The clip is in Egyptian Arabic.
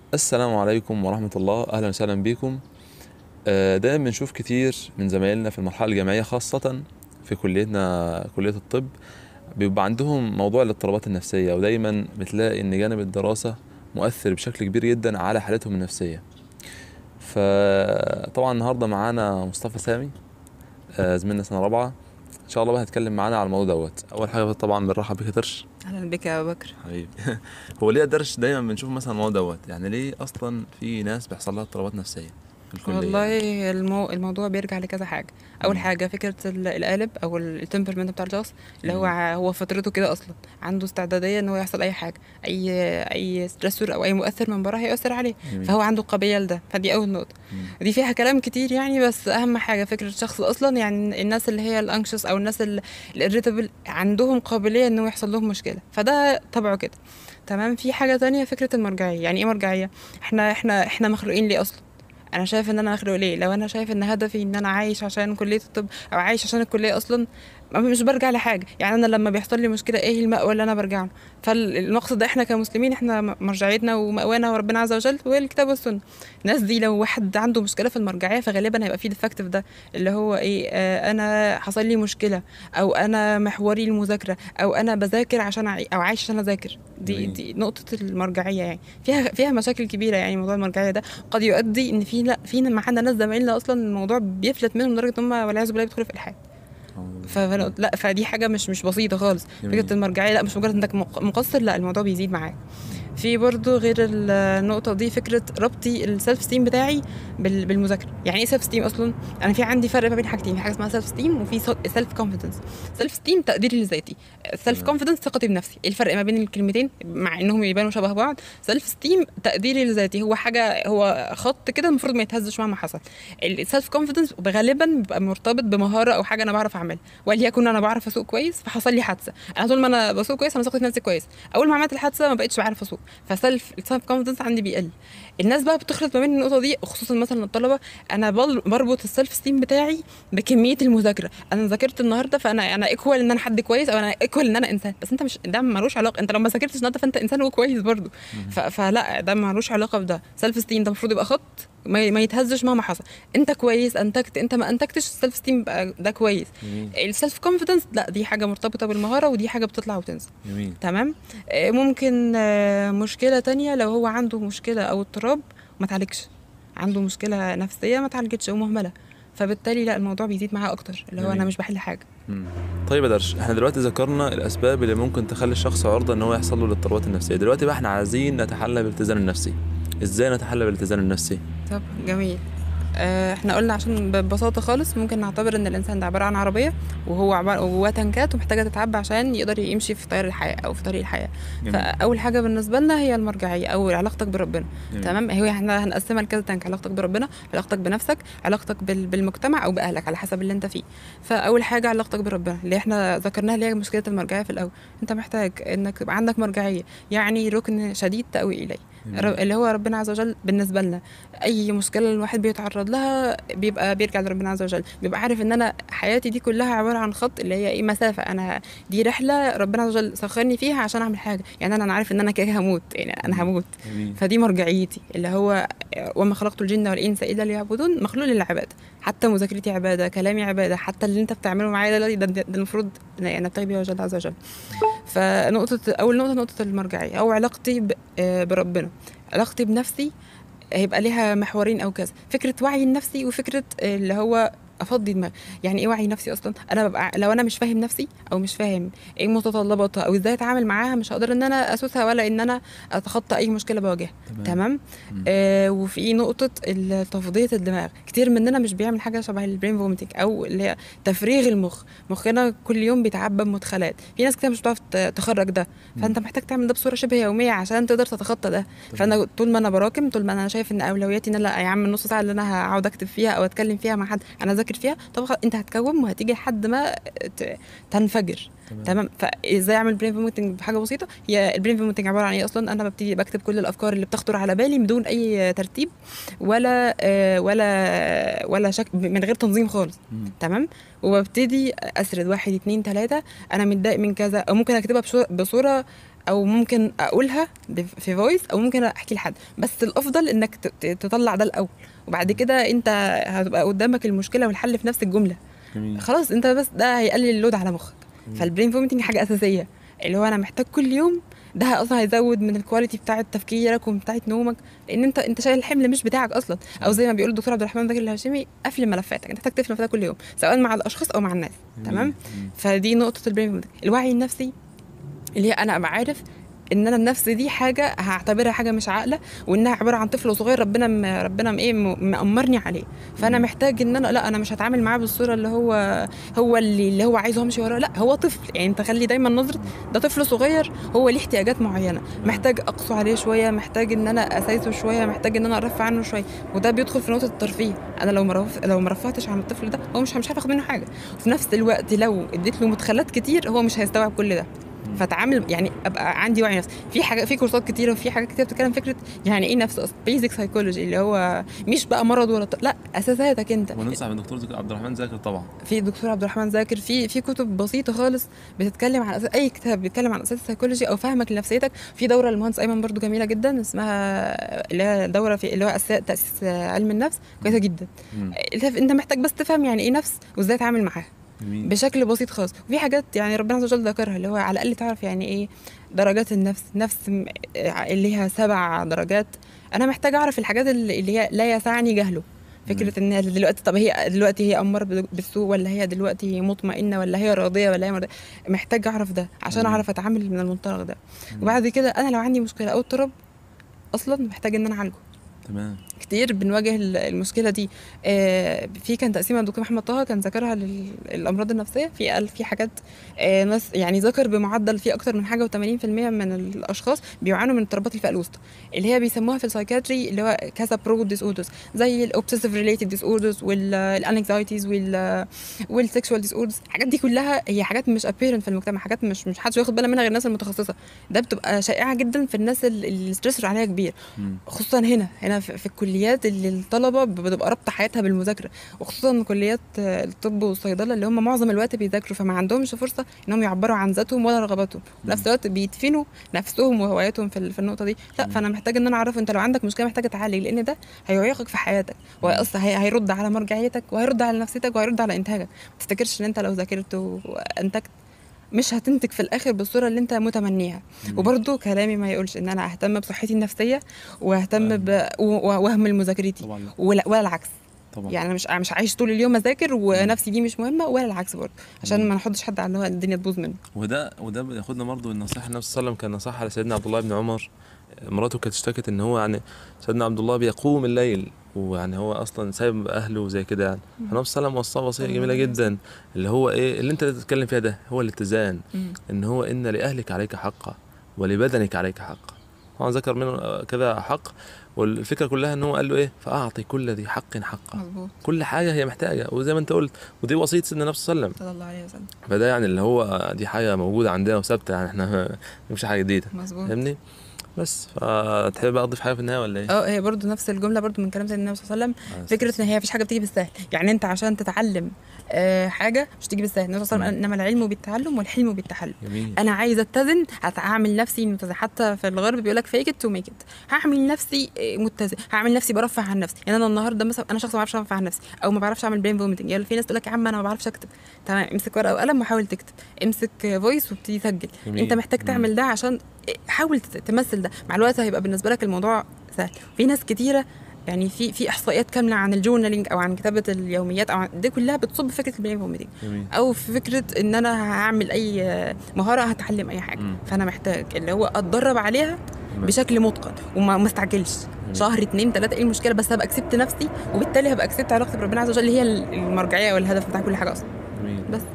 السلام عليكم ورحمة الله أهلا وسهلا بكم آه، دايما بنشوف كتير من زمايلنا في المرحلة الجامعية خاصة في كليتنا كلية الطب بيبقى عندهم موضوع الاضطرابات النفسية ودايما بتلاقي إن جانب الدراسة مؤثر بشكل كبير جدا على حالتهم النفسية فطبعا النهاردة معانا مصطفى سامي آه، زميلنا سنة رابعة إن شاء الله بقى هتكلم معانا على الموضوع دوت أول حاجة طبعا بنرحب بيك يا درش اهلا بك يا ابو بكر حبيبي هو ليه درش دايما بنشوف مثلا الموضوع دوت يعني ليه اصلا في ناس بيحصل لها اضطرابات نفسيه في الكليه والله المو... الموضوع بيرجع لكذا حاجه اول مم. حاجه فكره ال- القالب او التمبرمنت بتاع الشخص اللي هو مم. ع- هو فطرته كده اصلا عنده استعداديه ان هو يحصل اي حاجه اي اي ستريسور او اي مؤثر من بره هيأثر عليه جميل. فهو عنده قابليه لده فدي اول نقطه مم. دي فيها كلام كتير يعني بس اهم حاجه فكره الشخص اصلا يعني الناس اللي هي الانكشس او الناس الاريتابل عندهم قابليه انه يحصل لهم مشكله فده طبعه كده تمام في حاجه تانية فكره المرجعيه يعني ايه مرجعيه احنا احنا احنا مخلوقين ليه اصلا انا شايف ان انا مخلوق ليه لو انا شايف ان هدفي ان انا عايش عشان كليه الطب او عايش عشان الكليه اصلا ما- مش برجع لحاجه يعني انا لما بيحصل لي مشكله ايه المأوى اللي انا برجع له فالمقصد ده احنا كمسلمين احنا م- مرجعيتنا ومأوانا وربنا عز وجل هو الكتاب والسنه الناس دي لو واحد عنده مشكله في المرجعيه فغالبا هيبقى فيه ديفكت في ده اللي هو ايه آه انا حصل لي مشكله او انا محوري المذاكره او انا بذاكر عشان أعي او عايش عشان اذاكر دي جميل. دي نقطه المرجعيه يعني فيها فيها مشاكل كبيره يعني موضوع المرجعيه ده قد يؤدي ان في لا في معانا ناس زمايلنا اصلا الموضوع بيفلت منهم لدرجه ان هم والعياذ بالله بيدخلوا في الحاد ف- فأنا قلت لا فدي حاجه مش مش بسيطه خالص جميل. فكره المرجعيه لا مش مجرد انك مق- مقصر لا الموضوع بيزيد معاك في برضو غير النقطه دي فكره ربطي السيلف ستيم بتاعي بال- بالمذاكره يعني ايه سيلف ستيم اصلا انا في عندي فرق ما بين حاجتين في حاجه اسمها سيلف ستيم وفي سيلف كونفيدنس سيلف ستيم تقديري لذاتي سيلف تمام. كونفيدنس ثقتي بنفسي ايه الفرق ما بين الكلمتين مع انهم يبانوا شبه بعض سيلف ستيم تقديري لذاتي هو حاجه هو خط كده المفروض ما يتهزش مهما حصل السيلف كونفيدنس غالبا بيبقى مرتبط بمهاره او حاجه انا بعرف اعملها وليكن انا بعرف اسوق كويس فحصل لي حادثه انا طول ما انا بسوق كويس انا ثقتي في نفسي كويس اول ما عملت الحادثه ما بقتش بعرف اسوق فسيلف السيلف كونفيدنس عندي بيقل الناس بقى بتخلط ما بين النقطه دي خصوصا مثلا الطلبه انا بل- بربط السيلف ستيم بتاعي بكميه المذاكره انا ذاكرت النهارده فانا انا ايكوال ان انا حد كويس او انا ايكوال ان انا انسان بس انت مش ده ملوش علاقه انت لو ما ذاكرتش النهارده فانت انسان وكويس برضه ف... فلا ده ملوش علاقه بده سيلف ستيم ده المفروض يبقى خط ما, ما يتهزش مهما حصل انت كويس انتجت انت ما انتجتش السيلف ستيم بقى ده كويس جميل السيلف كونفيدنس لا دي حاجه مرتبطه بالمهاره ودي حاجه بتطلع وتنزل جميل تمام آه، ممكن آه، مشكله تانية لو هو عنده مشكله او اضطراب ما تعالجش عنده مشكله نفسيه ما تعالجتش او مهمله فبالتالي لا الموضوع بيزيد معاه اكتر اللي هو جميل. انا مش بحل حاجه مم. طيب يا درش احنا دلوقتي ذكرنا الاسباب اللي ممكن تخلي الشخص عرضه ان هو يحصل له الاضطرابات النفسيه دلوقتي بقى احنا عايزين نتحلى بالاتزان النفسي ازاي نتحلى بالاتزان النفسي طب جميل آه، احنا قلنا عشان ببساطه خالص ممكن نعتبر ان الانسان ده عباره عن عربيه وهو عباره وجواه تنكات ومحتاجه تتعبى عشان يقدر يمشي في طير الحياه او في طريق الحياه جميل. فاول حاجه بالنسبه لنا هي المرجعيه او علاقتك بربنا جميل. تمام هي احنا هنقسمها لكذا تانك علاقتك بربنا علاقتك بنفسك علاقتك بال- بالمجتمع او باهلك على حسب اللي انت فيه فاول حاجه علاقتك بربنا اللي احنا ذكرناها اللي هي مشكله المرجعيه في الاول انت محتاج انك يبقى عندك مرجعيه يعني ركن شديد تأوي اليه جميل. رب- اللي هو ربنا عز وجل بالنسبه لنا اي مشكله الواحد بيتعرض لها بيبقى بيرجع لربنا عز وجل بيبقى عارف ان انا حياتي دي كلها عباره عن خط اللي هي ايه مسافه انا دي رحله ربنا عز وجل سخرني فيها عشان اعمل حاجه يعني انا انا عارف ان انا كده هموت يعني انا هموت جميل. فدي مرجعيتي اللي هو وما خلقت الجن والانس الا ليعبدون مخلوق للعباده حتى مذاكرتي عباده كلامي عباده حتى اللي انت بتعمله معايا ده ده, ده المفروض يعني نبتغي بيه وجه الله عز وجل فنقطه اول نقطه نقطه المرجعيه او علاقتي ب- آه، بربنا علاقتي بنفسي هيبقى ليها محورين او كذا فكره وعي النفسي وفكره اللي هو افضي دماغي يعني ايه وعي نفسي اصلا انا ببقى لو انا مش فاهم نفسي او مش فاهم ايه متطلباتها او ازاي اتعامل معاها مش هقدر ان انا اسوسها ولا ان انا اتخطى اي مشكله بواجهها تمام مم. آه وفي نقطه ال- تفضيه الدماغ كتير مننا مش بيعمل حاجه شبه البرين فوميتنج او اللي هي تفريغ المخ مخنا كل يوم بيتعبى بمدخلات في ناس كتير مش بتعرف ت- تخرج ده فانت محتاج تعمل ده بصوره شبه يوميه عشان تقدر تتخطى ده فانا طول ما انا براكم طول ما انا شايف ان اولوياتي ان انا لا يا عم النص ساعه اللي انا هقعد اكتب فيها او اتكلم فيها مع حد انا اذاكر فيها طب خ- انت هتكوم وهتيجي لحد ما ت- تنفجر تمام. تمام فازاي اعمل برين فوميتنج بحاجه بسيطه هي البرين فوميتنج عباره عن ايه اصلا انا ببتدي بكتب كل الافكار اللي بتخطر على بالي بدون اي ترتيب ولا آه، ولا ولا شك من غير تنظيم خالص مم. تمام وببتدي اسرد واحد اتنين تلاته انا متضايق من كذا او ممكن اكتبها بشو- بصوره او ممكن اقولها ب- في فويس او ممكن احكي لحد بس الافضل انك ت- ت- تطلع ده الاول وبعد كده انت هتبقى قدامك المشكله والحل في نفس الجمله جميل خلاص انت بس ده هيقلل اللود على مخك مم. فالبرين فوميتنج حاجه اساسيه اللي هو انا محتاج كل يوم ده اصلا هيزود من الكواليتي بتاعه تفكيرك وبتاعه نومك لان انت انت شايل الحمل مش بتاعك اصلا او زي ما بيقول الدكتور عبد الرحمن ذاكر الهاشمي قفل ملفاتك انت محتاج تقفل ملفاتك كل يوم سواء مع الاشخاص او مع الناس جميل. تمام مم. فدي نقطه البرين فوميتنج الوعي النفسي اللي هي انا ابقى عارف ان انا النفس دي حاجه هعتبرها حاجه مش عاقله وانها عباره عن طفل صغير ربنا م... ربنا م... ايه م- مأمرني عليه فانا مم. محتاج ان انا لا انا مش هتعامل معاه بالصوره اللي هو هو اللي اللي هو عايزه امشي وراه لا هو طفل يعني انت خلي دايما نظره ده طفل صغير هو ليه احتياجات معينه محتاج اقسو عليه شويه محتاج ان انا اسايسه شويه محتاج ان انا ارفع عنه شويه وده بيدخل في نقطه الترفيه انا لو مرف... لو ما رفعتش عن الطفل ده هو مش مش هاخد منه حاجه وفي نفس الوقت لو اديت له مدخلات كتير هو مش هيستوعب كل ده مم. فتعامل يعني ابقى عندي وعي نفسي في حاجه في كورسات كتيره وفي حاجات كتير بتتكلم فكره يعني ايه نفس اصلا بيزك سايكولوجي اللي هو مش بقى مرض ولا ط- لا اساساتك انت وننصح بالدكتور زك- عبد الرحمن زاكر طبعا في دكتور عبد الرحمن زاكر في في كتب بسيطه خالص بتتكلم عن أساس اي كتاب بيتكلم عن اساس السيكولوجي او فهمك لنفسيتك في دوره المهندس ايمن برضو جميله جدا اسمها اللي هي دوره في اللي هو أساس تاسيس علم النفس كويسه جدا مم. انت محتاج بس تفهم يعني ايه نفس وازاي تتعامل معاها جميل بشكل بسيط خالص وفي حاجات يعني ربنا عز وجل ذكرها اللي هو على الاقل تعرف يعني ايه درجات النفس نفس م- اللي هي سبع درجات انا محتاج اعرف الحاجات اللي اللي هي لا يسعني جهله فكره ان دلوقتي طب هي دلوقتي هي اماره بال- بالسوء ولا هي دلوقتي مطمئنه ولا هي راضيه ولا هي مرضية محتاج اعرف ده عشان مم. اعرف اتعامل من المنطلق ده مم. وبعد كده انا لو عندي مشكله او اضطراب اصلا محتاج ان انا اعالجه تمام كتير بنواجه ال- المشكله دي آه، في كان تقسيمه الدكتور محمد طه كان ذكرها للامراض النفسيه في قال في حاجات آه، ناس يعني ذكر بمعدل في اكتر من حاجه و80% من الاشخاص بيعانوا من اضطرابات الفئه الوسطى اللي هي بيسموها في السايكاتري اللي هو كذا برو ديس اوردرز زي الاوبسيسيف ريليتد ديس اوردرز والانكزايتيز والسكشوال ديس اوردرز الحاجات دي كلها هي حاجات مش ابيرنت في المجتمع حاجات مش مش حدش واخد باله منها غير الناس المتخصصه ده بتبقى شائعه جدا في الناس اللي الستريس عليها كبير مم. خصوصا هنا هنا في في الكليات اللي الطلبه بتبقى رابطه حياتها بالمذاكره وخصوصا كليات آه، الطب والصيدله اللي هم معظم الوقت بيذاكروا فما عندهمش فرصه انهم يعبروا عن ذاتهم ولا رغباتهم في نفس الوقت بيدفنوا نفسهم وهواياتهم في ال- في النقطه دي لا مم. فانا محتاج ان انا اعرف انت لو عندك مشكله محتاج تعالج لان ده هيعيقك في حياتك وهيأثر هي- هيرد على مرجعيتك وهيرد على نفسيتك وهيرد على انتاجك ما تفتكرش ان انت لو ذاكرت وانتجت مش هتنتج في الاخر بالصوره اللي انت متمنيها مم. وبرضه كلامي ما يقولش ان انا اهتم بصحتي النفسيه واهتم آه. ب... و- واهمل مذاكرتي طبعا لا ولا, ولا العكس طبعا يعني انا مش مش عايش طول اليوم اذاكر ونفسي دي مش مهمه ولا العكس برضه عشان مم. ما نحطش حد على اللي هو الدنيا تبوظ منه وده وده بياخدنا برضه النصيحه النبي صلى الله عليه وسلم كان نصيحه لسيدنا عبد الله بن عمر مراته كانت اشتكت ان هو يعني سيدنا عبد الله بيقوم الليل ويعني هو اصلا سايب اهله وزي كده يعني فالنبي صلى الله عليه وسلم وصاه وصيه صلى جميله الله عليه جدا اللي هو ايه اللي انت بتتكلم فيها ده هو الاتزان مم. ان هو ان لاهلك عليك حقا ولبدنك عليك حقا طبعا ذكر منه كذا حق والفكره كلها ان هو قال له ايه فاعطي كل ذي حق حقه مظبوط كل حاجه هي محتاجه وزي ما انت قلت ودي وصيه سيدنا النبي صلى الله عليه وسلم صلى الله عليه وسلم فده يعني اللي هو دي حاجه موجوده عندنا وثابته يعني احنا مش حاجه جديده مظبوط فاهمني بس فتحب بقى اضيف حاجه في النهايه ولا ايه؟ اه هي برضه نفس الجمله برضه من كلام سيدنا النبي صلى الله عليه وسلم فكره ان هي مفيش حاجه بتيجي بالسهل يعني انت عشان تتعلم آه حاجه مش تيجي بالسهل النبي صلى الله عليه وسلم قال انما العلم بالتعلم والحلم بالتحلم جميل انا عايزه اتزن هعمل نفسي متزن حتى في الغرب بيقول لك فيك ات تو ميك ات هعمل نفسي آه، متزن هعمل نفسي برفع عن نفسي يعني انا النهارده مثلا انا شخص ما بعرفش ارفع عن نفسي او ما بعرفش اعمل برين فوميتنج يعني في ناس تقول لك يا عم انا ما بعرفش اكتب تمام امسك ورقه وقلم وحاول تكتب امسك فويس وابتدي سجل جميل. انت محتاج مم. تعمل ده عشان حاول تت- تمثل ده مع الوقت هيبقى بالنسبه لك الموضوع سهل في ناس كتيره يعني في في احصائيات كامله عن الجورنالينج او عن كتابه اليوميات او عن دي كلها بتصب في فكره البرين فوميتنج جميل او في فكره ان انا هعمل اي مهاره هتعلم اي حاجه مم. فانا محتاج اللي هو اتدرب عليها تمام. بشكل متقن وما ما استعجلش شهر اتنين تلاته ايه المشكله بس هبقى اكسبت نفسي وبالتالي هبقى اكسبت علاقتي بربنا عز وجل اللي هي المرجعيه والهدف بتاع كل حاجه اصلا جميل بس